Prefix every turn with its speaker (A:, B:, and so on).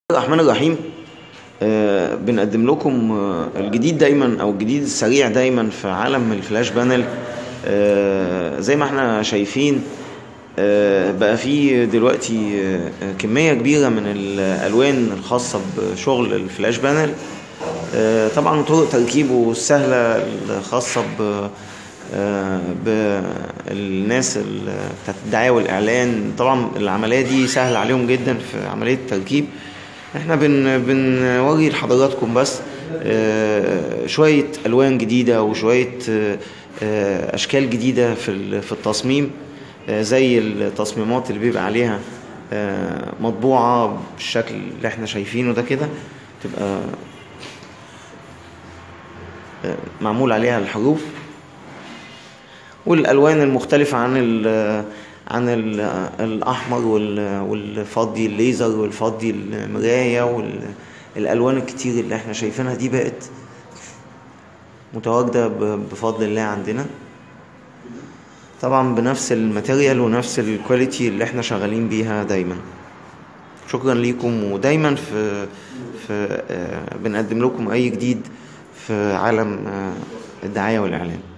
A: الرحمن الرحيم آه، بنقدم لكم آه، الجديد دايما او الجديد السريع دايما في عالم الفلاش بانل آه، زي ما احنا شايفين آه، بقى في دلوقتي آه، كمية كبيرة من الالوان الخاصة بشغل الفلاش بانل آه، طبعا طرق تركيبه السهلة الخاصة ب آه، بالناس ال- بتاعت الدعاية والإعلان طبعا العملية دي سهلة عليهم جدا في عملية التركيب احنا بن بنوري لحضراتكم بس آه، شوية ألوان جديدة وشوية آه، آه، أشكال جديدة في ال- في التصميم آه، زي التصميمات اللي بيبقى عليها آه، مطبوعة بالشكل اللي احنا شايفينه ده كده تبقى آه، معمول عليها الحروف والالوان المختلفه عن ال عن ال الاحمر وال- والفضي الليزر والفضي المرايه والالوان الكتير اللي احنا شايفينها دي بقت متواجده ب- بفضل الله عندنا طبعا بنفس الماتيريال ونفس الكواليتي اللي احنا شغالين بيها دايما شكرا ليكم ودايما في في آه، بنقدم لكم اي جديد في عالم آه، الدعايه والاعلان